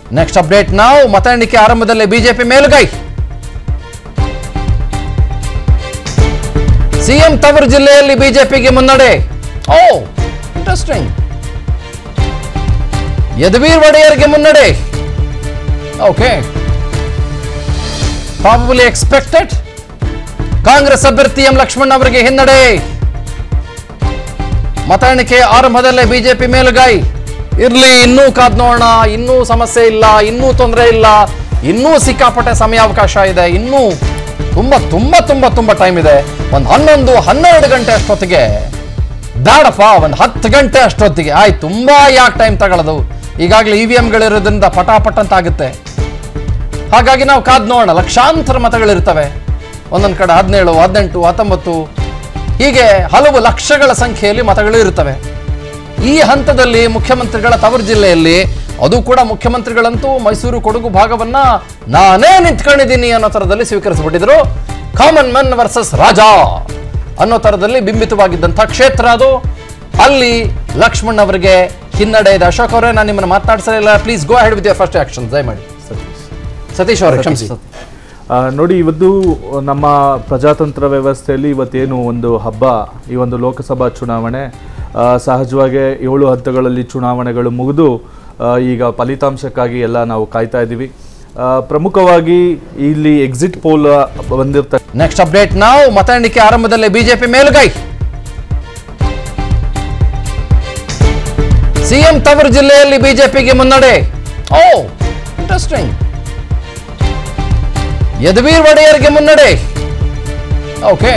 next update ನಾವು ಮತ ಎಣಿಕೆ ಆರಂಭದಲ್ಲಿ ಬಿಜೆಪಿ ಮೇಲುಗೈ ಸಿಎಂ ತವರು ಜಿಲ್ಲೆಯಲ್ಲಿ ಬಿಜೆಪಿಗೆ ಮುನ್ನಡೆ ಓ ಇಂಟ್ರೆಸ್ಟಿಂಗ್ ಯದುವೀರ್ ಒಡೆಯರ್ಗೆ ಮುನ್ನಡೆ ಓಕೆ ಪ್ರಾಬಲಿ ಎಕ್ಸ್ಪೆಕ್ಟೆಡ್ ಕಾಂಗ್ರೆಸ್ ಅಭ್ಯರ್ಥಿ ಎಂ ಲಕ್ಷ್ಮಣ್ ಅವರಿಗೆ ಹಿನ್ನಡೆ ಮತ ಎಣಿಕೆ ಆರಂಭದಲ್ಲೇ ಬಿಜೆಪಿ ಮೇಲುಗೈ ಇರ್ಲಿ ಇನ್ನೂ ಕಾದ್ ನೋಡೋಣ ಇನ್ನೂ ಸಮಸ್ಯೆ ಇಲ್ಲ ಇನ್ನೂ ತೊಂದರೆ ಇಲ್ಲ ಇನ್ನೂ ಸಿಕ್ಕಾಪಟ್ಟೆ ಸಮಯಾವಕಾಶ ಇದೆ ಇನ್ನೂ ತುಂಬಾ ತುಂಬಾ ತುಂಬಾ ತುಂಬಾ ಟೈಮ್ ಇದೆ ಒಂದು ಹನ್ನೊಂದು ಹನ್ನೆರಡು ಗಂಟೆ ಅಷ್ಟೊತ್ತಿಗೆ ಬೇಡಪ್ಪ ಒಂದು ಹತ್ತು ಗಂಟೆ ಅಷ್ಟೊತ್ತಿಗೆ ಆಯ್ತು ತುಂಬಾ ಯಾಕೆ ಟೈಮ್ ತಗೊಳ್ಳೋದು ಈಗಾಗಲೇ ಇ ವಿ ಎಮ್ಗಳಿರೋದ್ರಿಂದ ಪಟಾಪಟ್ ಅಂತ ಆಗುತ್ತೆ ಹಾಗಾಗಿ ನಾವು ಕಾದ್ ನೋಡೋಣ ಲಕ್ಷಾಂತರ ಮತಗಳಿರ್ತವೆ ಒಂದೊಂದು ಕಡೆ ಹದಿನೇಳು ಹದಿನೆಂಟು ಹತ್ತೊಂಬತ್ತು ಹೀಗೆ ಹಲವು ಲಕ್ಷಗಳ ಸಂಖ್ಯೆಯಲ್ಲಿ ಮತಗಳು ಇರುತ್ತವೆ ಈ ಹಂತದಲ್ಲಿ ಮುಖ್ಯಮಂತ್ರಿಗಳ ತವರು ಜಿಲ್ಲೆಯಲ್ಲಿ ಅದು ಕೂಡ ಮುಖ್ಯಮಂತ್ರಿಗಳಂತೂ ಮೈಸೂರು ಕೊಡಗು ಭಾಗವನ್ನ ನಾನೇ ನಿಂತ್ಕೊಂಡಿದ್ದೀನಿ ಅನ್ನೋ ಥರದಲ್ಲಿ ಸ್ವೀಕರಿಸಿಬಿಟ್ಟಿದ್ರು ಕಾಮನ್ ಮೆನ್ ವರ್ಸಸ್ ರಾಜಾ ಅನ್ನೋ ಥರದಲ್ಲಿ ಬಿಂಬಿತವಾಗಿದ್ದಂಥ ಕ್ಷೇತ್ರ ಅದು ಅಲ್ಲಿ ಲಕ್ಷ್ಮಣ್ ಅವರಿಗೆ ಹಿನ್ನಡೆ ಇದೆ ಅಶೋಕ್ ಅವರೇ ನಾನು ನಿಮ್ಮನ್ನು ಮಾತನಾಡಿಸಲಿಲ್ಲ please go ahead with your first action ದಯಮಾಡಿ ಸತೀಶ್ ಅವರೇ ಕ್ಷಮಿಸಿ ಆ, ನೋಡಿ ಇವತ್ತು ನಮ್ಮ ಪ್ರಜಾತಂತ್ರ ವ್ಯವಸ್ಥೆಯಲ್ಲಿ ಇವತ್ತೇನು ಒಂದು ಹಬ್ಬ ಈ ಒಂದು ಲೋಕಸಭಾ ಚುನಾವಣೆ ಆ, ಸಹಜವಾಗಿ ಏಳು ಹಂತಗಳಲ್ಲಿ ಚುನಾವಣೆಗಳು ಮುಗಿದು ಆ, ಈಗ ಫಲಿತಾಂಶಕ್ಕಾಗಿ ಎಲ್ಲ ನಾವು ಕಾಯ್ತಾ ಇದ್ದೀವಿ ಆ, ಪ್ರಮುಖವಾಗಿ ಇಲ್ಲಿ ಎಕ್ಸಿಟ್ ಪೋಲ್ ಬಂದಿರ್ತ ನೆಕ್ಸ್ಟ್ ಅಪ್ಡೇಟ್ ನಾವು ಮತ ಎಣಿಕೆ ಆರಂಭದಲ್ಲಿ ಬಿಜೆಪಿ ಮೇಲುಗೈ ಸಿಎಂ ತವರು ಜಿಲ್ಲೆಯಲ್ಲಿ ಬಿಜೆಪಿಗೆ ಮುನ್ನಡೆ ಓ ಇಂಟ್ರೆಸ್ಟಿಂಗ್ ಯದುವೀರ್ ಒಡೆಯರ್ಗೆ ಮುನ್ನಡೆ ಓಕೆ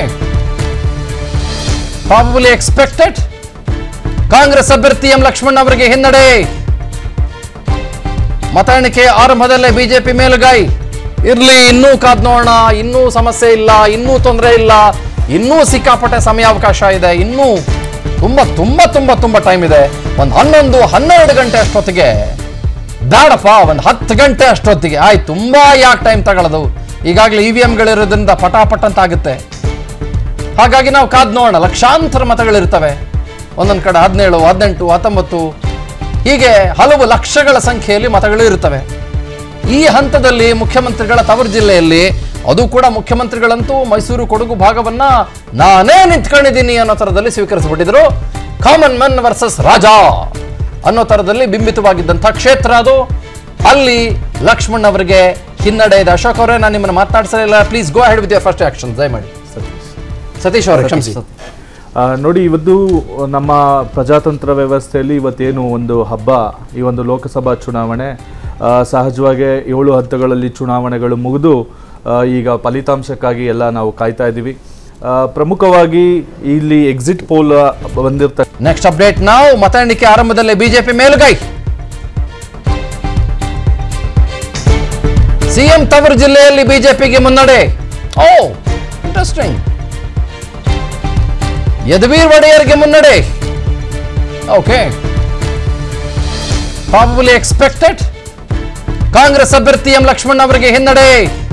ಪ್ರಾಬಲಿ ಎಕ್ಸ್ಪೆಕ್ಟೆಡ್ ಕಾಂಗ್ರೆಸ್ ಅಭ್ಯರ್ಥಿ ಎಂ ಲಕ್ಷ್ಮಣ್ ಅವರಿಗೆ ಹಿನ್ನಡೆ ಮತ ಎಣಿಕೆ ಆರಂಭದಲ್ಲೇ ಬಿಜೆಪಿ ಮೇಲುಗೈ ಇರ್ಲಿ ಇನ್ನೂ ಕಾದ್ ನೋಡೋಣ ಇನ್ನೂ ಸಮಸ್ಯೆ ಇಲ್ಲ ಇನ್ನೂ ತೊಂದರೆ ಇಲ್ಲ ಇನ್ನೂ ಸಿಕ್ಕಾಪಟ್ಟೆ ಸಮಯಾವಕಾಶ ಇದೆ ಇನ್ನೂ ತುಂಬಾ ತುಂಬಾ ತುಂಬಾ ತುಂಬಾ ಟೈಮ್ ಇದೆ ಒಂದು ಹನ್ನೊಂದು ಹನ್ನೆರಡು ಗಂಟೆ ಅಷ್ಟೊತ್ತಿಗೆ ಬೇಡಪ್ಪ ಒಂದು ಹತ್ತು ಗಂಟೆ ಅಷ್ಟೊತ್ತಿಗೆ ಆಯ್ತು ತುಂಬಾ ಯಾಕೆ ಟೈಮ್ ತಗೊಳ್ಳೋದು ಈಗಾಗಲೇ ಇ ವಿ ಎಮ್ಗಳಿರೋದ್ರಿಂದ ಪಟಾಪಟ್ ಅಂತ ಆಗುತ್ತೆ ಹಾಗಾಗಿ ನಾವು ಕಾದ್ ನೋಡೋಣ ಲಕ್ಷಾಂತರ ಮತಗಳಿರ್ತವೆ ಒಂದೊಂದು ಕಡೆ ಹದಿನೇಳು ಹದಿನೆಂಟು ಹತ್ತೊಂಬತ್ತು ಹೀಗೆ ಹಲವು ಲಕ್ಷಗಳ ಸಂಖ್ಯೆಯಲ್ಲಿ ಮತಗಳು ಇರುತ್ತವೆ ಈ ಹಂತದಲ್ಲಿ ಮುಖ್ಯಮಂತ್ರಿಗಳ ತವರು ಜಿಲ್ಲೆಯಲ್ಲಿ ಅದು ಕೂಡ ಮುಖ್ಯಮಂತ್ರಿಗಳಂತೂ ಮೈಸೂರು ಕೊಡಗು ಭಾಗವನ್ನ ನಾನೇ ನಿಂತ್ಕೊಂಡಿದ್ದೀನಿ ಅನ್ನೋ ಥರದಲ್ಲಿ ಸ್ವೀಕರಿಸಿಬಿಟ್ಟಿದ್ರು ಕಾಮನ್ ಮೆನ್ ವರ್ಸಸ್ ರಾಜಾ ಅನ್ನೋ ಥರದಲ್ಲಿ ಬಿಂಬಿತವಾಗಿದ್ದಂಥ ಕ್ಷೇತ್ರ ಅದು ಅಲ್ಲಿ ಲಕ್ಷ್ಮಣ್ ಅವರಿಗೆ ಹಿನ್ನಡೆ ಇದೆ ಅಶೋಕ್ ಅವರೇ ನಾನು ನಿಮ್ಮನ್ನು ಮಾತನಾಡಿಸಲಿಲ್ಲ please go ahead with your first action ದಯಮಾಡಿ ಸತೀಶ್ ಅವರೇ ಕ್ಷಮಿಸಿ ಆ, ನೋಡಿ ಇವತ್ತು ನಮ್ಮ ಪ್ರಜಾತಂತ್ರ ವ್ಯವಸ್ಥೆಯಲ್ಲಿ ಇವತ್ತೇನು ಒಂದು ಹಬ್ಬ ಈ ಒಂದು ಲೋಕಸಭಾ ಚುನಾವಣೆ ಆ, ಸಹಜವಾಗಿ ಏಳು ಹಂತಗಳಲ್ಲಿ ಚುನಾವಣೆಗಳು ಮುಗಿದು ಆ, ಈಗ ಫಲಿತಾಂಶಕ್ಕಾಗಿ ಎಲ್ಲ ನಾವು ಕಾಯ್ತಾ ಇದ್ದೀವಿ ಆ, ಪ್ರಮುಖವಾಗಿ ಇಲ್ಲಿ ಎಕ್ಸಿಟ್ ಪೋಲ್ ಬಂದಿರ್ತ ನೆಕ್ಸ್ಟ್ ಅಪ್ಡೇಟ್ ನಾವು ಮತ ಎಣಿಕೆ ಆರಂಭದಲ್ಲಿ ಬಿಜೆಪಿ ಮೇಲುಗೈ ಸಿಎಂ ತವರು ಜಿಲ್ಲೆಯಲ್ಲಿ ಬಿಜೆಪಿಗೆ ಮುನ್ನಡೆ ಓ ಇಂಟ್ರೆಸ್ಟಿಂಗ್ ಯದುವೀರ್ ಒಡೆಯರ್ಗೆ ಮುನ್ನಡೆ ಓಕೆ ಪ್ರಾಬಲಿ ಎಕ್ಸ್ಪೆಕ್ಟೆಡ್ ಕಾಂಗ್ರೆಸ್ ಅಭ್ಯರ್ಥಿ ಎಂ ಲಕ್ಷ್ಮಣ್ ಅವರಿಗೆ ಹಿನ್ನಡೆ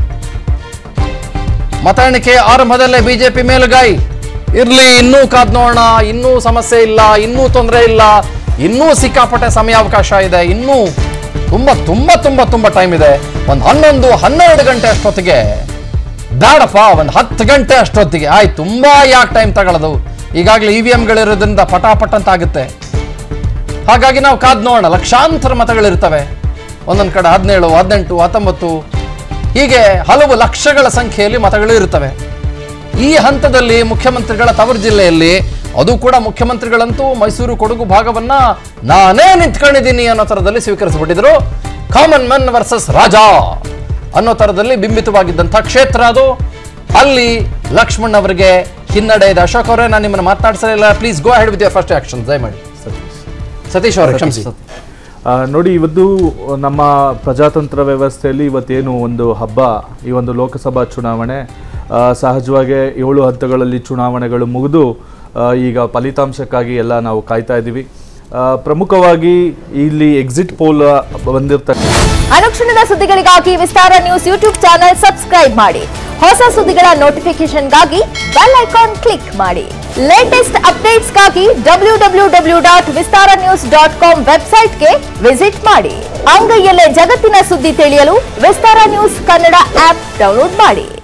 ಮತ ಎಣಿಕೆ ಆರಂಭದಲ್ಲೇ ಬಿಜೆಪಿ ಮೇಲುಗೈ ಇರ್ಲಿ ಇನ್ನೂ ಕಾದ್ ನೋಡೋಣ ಇನ್ನೂ ಸಮಸ್ಯೆ ಇಲ್ಲ ಇನ್ನೂ ತೊಂದರೆ ಇಲ್ಲ ಇನ್ನೂ ಸಿಕ್ಕಾಪಟ್ಟೆ ಸಮಯಾವಕಾಶ ಇದೆ ಇನ್ನೂ ತುಂಬಾ ತುಂಬಾ ತುಂಬಾ ತುಂಬಾ ಟೈಮ್ ಇದೆ ಒಂದು ಹನ್ನೊಂದು ಹನ್ನೆರಡು ಗಂಟೆ ಅಷ್ಟೊತ್ತಿಗೆ ಬೇಡಪ್ಪ ಒಂದು ಹತ್ತು ಗಂಟೆ ಅಷ್ಟೊತ್ತಿಗೆ ಆಯ್ತು ತುಂಬಾ ಯಾಕೆ ಟೈಮ್ ತಗೊಳ್ಳೋದು ಈಗಾಗಲೇ ಇ ವಿ ಎಮ್ಗಳಿರೋದ್ರಿಂದ ಪಟಾಪಟ್ ಅಂತ ಆಗುತ್ತೆ ಹಾಗಾಗಿ ನಾವು ಕಾದ್ ನೋಡೋಣ ಲಕ್ಷಾಂತರ ಮತಗಳಿರ್ತವೆ ಒಂದೊಂದು ಕಡೆ ಹದಿನೇಳು ಹದಿನೆಂಟು ಹತ್ತೊಂಬತ್ತು ಹೀಗೆ ಹಲವು ಲಕ್ಷಗಳ ಸಂಖ್ಯೆಯಲ್ಲಿ ಮತಗಳು ಇರುತ್ತವೆ ಈ ಹಂತದಲ್ಲಿ ಮುಖ್ಯಮಂತ್ರಿಗಳ ತವರು ಜಿಲ್ಲೆಯಲ್ಲಿ ಅದು ಕೂಡ ಮುಖ್ಯಮಂತ್ರಿಗಳಂತೂ ಮೈಸೂರು ಕೊಡಗು ಭಾಗವನ್ನ ನಾನೇ ನಿಂತ್ಕೊಂಡಿದ್ದೀನಿ ಅನ್ನೋ ಥರದಲ್ಲಿ ಸ್ವೀಕರಿಸಿಬಿಟ್ಟಿದ್ರು ಕಾಮನ್ ಮೆನ್ ವರ್ಸಸ್ ರಾಜಾ ಅನ್ನೋ ಥರದಲ್ಲಿ ಬಿಂಬಿತವಾಗಿದ್ದಂಥ ಕ್ಷೇತ್ರ ಅದು ಅಲ್ಲಿ ಲಕ್ಷ್ಮಣ್ ಅವರಿಗೆ ಹಿನ್ನಡೆ ಇದೆ ಅಶೋಕ್ ಅವರೇ ನಾನು ನಿಮ್ಮನ್ನು ಮಾತನಾಡಿಸಲಿಲ್ಲ please go ahead with your first action ದಯಮಾಡಿ ಸತೀಶ್ ಅವರೇ ಕ್ಷಮಿಸಿ ಆ, ನೋಡಿ ಇವತ್ತು ನಮ್ಮ ಪ್ರಜಾತಂತ್ರ ವ್ಯವಸ್ಥೆಯಲ್ಲಿ ಇವತ್ತೇನು ಒಂದು ಹಬ್ಬ ಈ ಒಂದು ಲೋಕಸಭಾ ಚುನಾವಣೆ ಆ, ಸಹಜವಾಗಿ ಏಳು ಹಂತಗಳಲ್ಲಿ ಚುನಾವಣೆಗಳು ಮುಗಿದು ಆ, ಈಗ ಫಲಿತಾಂಶಕ್ಕಾಗಿ ಎಲ್ಲ ನಾವು ಕಾಯ್ತಾ ಇದ್ದೀವಿ ಆ, ಪ್ರಮುಖವಾಗಿ ಇಲ್ಲಿ ಎಕ್ಸಿಟ್ ಪೋಲ್ ಬಂದಿರ್ತ ಅನುಕ್ಷಣದ ಸುದ್ದಿಗಳಿಗಾಗಿ Vistara news YouTube channel subscribe ಮಾಡಿ ಹೊಸ ಸುದ್ದಿಗಳ ನೋಟಿಫಿಕೇಶನ್ಗಾಗಿ ಬೆಲ್ ಐಕಾನ್ ಕ್ಲಿಕ್ ಮಾಡಿ ಲೇಟೆಸ್ಟ್ ಅಪ್ಡೇಟ್ಸ್ಗಾಗಿ W W W dot Vistara news dot com ವೆಬ್ಸೈಟ್ಗೆ ವಿಸಿಟ್ ಮಾಡಿ ಅಂಗೈಯಲ್ಲೇ ಜಗತ್ತಿನ ಸುದ್ದಿ ತಿಳಿಯಲು Vistara news Kannada app download ಮಾಡಿ